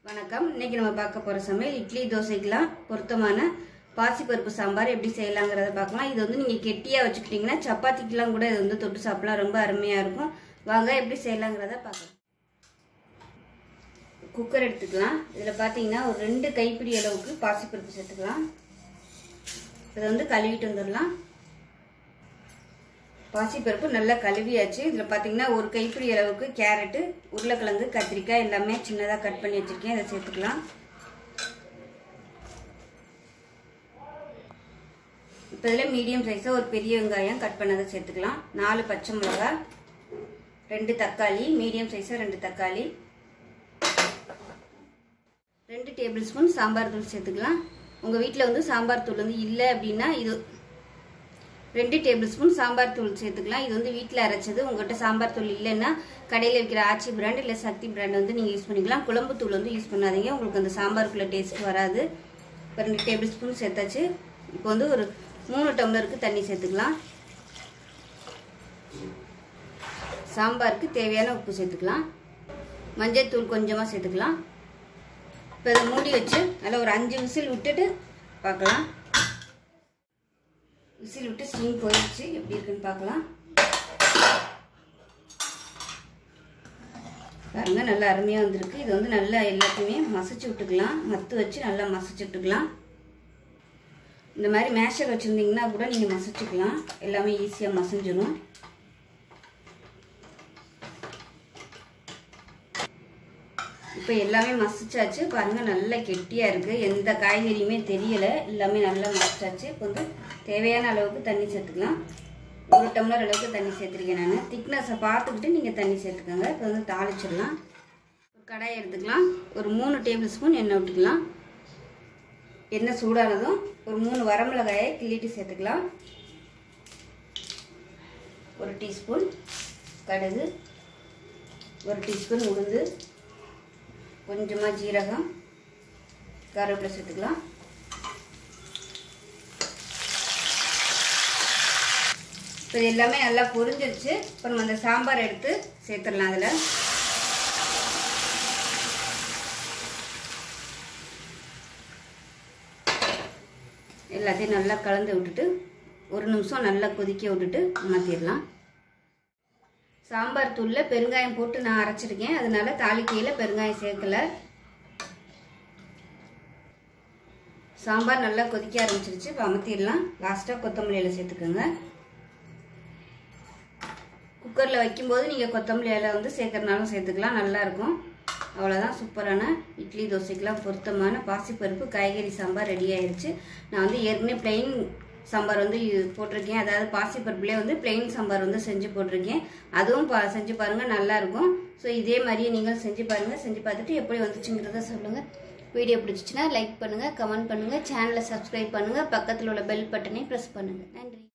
வணக்கம் இன்னைக்கு நம்ம பார்க்க போகிற சமையல் இட்லி தோசைக்கெலாம் பொருத்தமான பாசிப்பருப்பு சாம்பார் எப்படி செய்யலாங்கிறத பார்க்கலாம் இது வந்து நீங்கள் கெட்டியாக வச்சுக்கிட்டிங்கன்னா சப்பாத்திக்கெலாம் கூட இது வந்து தொட்டு சாப்பிடலாம் ரொம்ப அருமையாக இருக்கும் வாங்க எப்படி செய்யலாங்கிறத பார்க்கலாம் குக்கர் எடுத்துக்கலாம் இதில் பார்த்தீங்கன்னா ஒரு ரெண்டு கைப்பிடி அளவுக்கு பாசிப்பருப்பு சேர்த்துக்கலாம் இதை வந்து கழுவிட்டு வந்துடலாம் பாசிப்பருப்பு நல்லா கழுவியாச்சு இதில் பார்த்தீங்கன்னா ஒரு கைப்பிடி அளவுக்கு கேரட்டு உருளைக்கிழங்கு கத்திரிக்காய் எல்லாமே சின்னதாக கட் பண்ணி வச்சுருக்கேன் இதை சேர்த்துக்கலாம் இப்போ இதில் மீடியம் சைஸாக ஒரு பெரிய வெங்காயம் கட் பண்ணதை சேர்த்துக்கலாம் நாலு பச்சை மிளகா ரெண்டு தக்காளி மீடியம் சைஸாக ரெண்டு தக்காளி ரெண்டு டேபிள் ஸ்பூன் சாம்பார் தூள் சேர்த்துக்கலாம் உங்கள் வீட்டில் வந்து சாம்பார் தூள் வந்து இல்லை அப்படின்னா இது ரெண்டு டேபிள் ஸ்பூன் சாம்பார் தூள் சேர்த்துக்கலாம் இது வந்து வீட்டில் அரைச்சது உங்கள்கிட்ட சாம்பார் தூள் இல்லைன்னா கடையில் விற்கிற ஆச்சி பிராண்ட் இல்லை சக்தி பிராண்ட் வந்து நீங்கள் யூஸ் பண்ணிக்கலாம் குழம்பு தூள் வந்து யூஸ் பண்ணாதீங்க உங்களுக்கு அந்த சாம்பாருக்குள்ள டேஸ்ட் வராது இப்போ ரெண்டு டேபிள் ஸ்பூன் சேர்த்தாச்சு இப்போ வந்து ஒரு மூணு டம்ளருக்கு தண்ணி சேர்த்துக்கலாம் சாம்பாருக்கு தேவையான உப்பு சேர்த்துக்கலாம் மஞ்சள் தூள் கொஞ்சமாக சேர்த்துக்கலாம் இப்போ இதை மூடி வச்சு நல்லா ஒரு அஞ்சு விசில் விட்டுட்டு பார்க்கலாம் விசில் விட்டு ஸ்டீம் போயிடுச்சு எப்படி இருக்குன்னு பார்க்கலாம் பாருங்க நல்லா அருமையாக வந்திருக்கு இது வந்து நல்லா எல்லாத்தையுமே மசிச்சு விட்டுக்கலாம் மத்து வச்சு நல்லா மசிச்சு விட்டுக்கலாம் இந்த மாதிரி மேஷர் வச்சுருந்தீங்கன்னா கூட நீங்கள் மசிச்சுக்கலாம் எல்லாமே ஈஸியாக மசிஞ்சிடும் இப்போ எல்லாமே மசிச்சாச்சு பாருங்கள் நல்லா கெட்டியாக இருக்குது எந்த காய்கறியுமே தெரியலை எல்லாமே நல்லா மசிச்சாச்சு இப்போ வந்து தேவையான அளவுக்கு தண்ணி சேர்த்துக்கலாம் ஒரு டம்ளர் அளவுக்கு தண்ணி சேர்த்துருக்கேன் நான் திக்னஸை பார்த்துக்கிட்டு நீங்கள் தண்ணி சேர்த்துக்கோங்க இப்போ வந்து தாளிச்சிடலாம் ஒரு கடாயை எடுத்துக்கலாம் ஒரு மூணு டேபிள் ஸ்பூன் எண்ணெய் விட்டுக்கலாம் எண்ணெய் சூடானதும் ஒரு மூணு வரமிளகாயை கிள்ளிட்டு சேர்த்துக்கலாம் ஒரு டீஸ்பூன் கடுகு ஒரு டீஸ்பூன் உளுந்து கொஞ்சமாக ஜீரகம் கருவேப்பிலை சேர்த்துக்கலாம் இப்போ இது எல்லாமே நல்லா பொரிஞ்சிருச்சு இப்போ நம்ம அந்த சாம்பார் எடுத்து சேர்த்துடலாம் அதில் எல்லாத்தையும் நல்லா கலந்து விட்டுட்டு ஒரு நிமிஷம் நல்லா கொதிக்க விட்டுட்டு மாற்றிடலாம் சாம்பார் தூளில் பெருங்காயம் போட்டு நான் அரைச்சிருக்கேன் அதனால தாளிக்கையில் பெருங்காயம் சேர்க்கல சாம்பார் நல்லா கொதிக்க ஆரம்பிச்சிருச்சு இப்போ அமர்த்திடலாம் லாஸ்ட்டாக கொத்தமல்லி இலை சேர்த்துக்கோங்க குக்கரில் வைக்கும்போது நீங்கள் கொத்தமல்லி இலை வந்து சேர்க்கறனாலும் சேர்த்துக்கலாம் நல்லாயிருக்கும் அவ்வளோதான் சூப்பரான இட்லி தோசைக்கெலாம் பொருத்தமான பாசிப்பருப்பு காய்கறி சாம்பார் ரெடி ஆயிடுச்சு நான் வந்து ஏற்கனவே பிளெயின் சாம்பார் வந்து போட்டிருக்கேன் அதாவது பாசிப்பருப்புலேயே வந்து பிளெயின் சாம்பார் வந்து செஞ்சு போட்டிருக்கேன் அதுவும் பா செஞ்சு பாருங்கள் நல்லாயிருக்கும் ஸோ இதே மாதிரியே நீங்கள் செஞ்சு பாருங்கள் செஞ்சு பார்த்துட்டு எப்படி வந்துச்சுங்கிறத சொல்லுங்கள் வீடியோ பிடிச்சிச்சின்னா லைக் பண்ணுங்கள் கமெண்ட் பண்ணுங்கள் சேனலை சப்ஸ்கிரைப் பண்ணுங்கள் பக்கத்தில் உள்ள பெல் பட்டனை ப்ரெஸ் பண்ணுங்கள் நன்றி